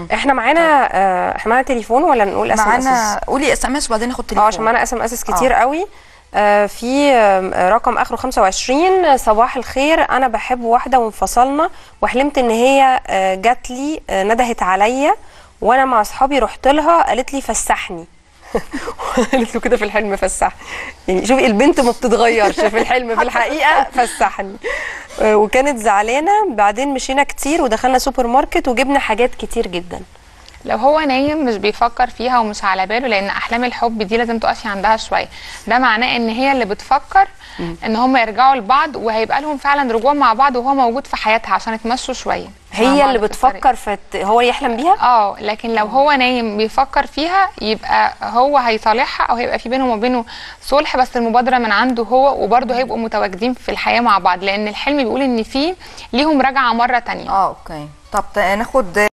احنا معانا آه، احنا معانا تليفون ولا نقول اس ام معانا قولي اس ام اس وبعدين ناخد اه تليفون عشان معانا اس ام اس كتير قوي آه، في آه، رقم اخره 25 صباح الخير انا بحب واحده وانفصلنا وحلمت ان هي آه، جات لي آه، ندهت عليا وانا مع اصحابي رحت لها قالت لي فسحني قالت له كده في الحلم فسحني يعني شوفي البنت ما بتتغيرش في الحلم في الحقيقه فسحني آه، وكانت زعلانه بعدين مشينا كتير ودخلنا سوبر ماركت وجبنا حاجات كتير جدا لو هو نايم مش بيفكر فيها ومش على باله لان احلام الحب دي لازم تقفي عندها شويه ده معناه ان هي اللي بتفكر ان هم يرجعوا لبعض وهيبقى لهم فعلا رجوع مع بعض وهو موجود في حياتها عشان يتمشوا شويه مع هي بعض اللي في الطريق. بتفكر فت... هو يحلم بيها اه لكن لو هو نايم بيفكر فيها يبقى هو هيصالحها او هيبقى في بينهم وبينه صلح بس المبادره من عنده هو وبرضه هيبقوا متواجدين في الحياه مع بعض لان الحلم بيقول ان في ليهم رجعه مره تانية اه اوكي طب ت- ناخد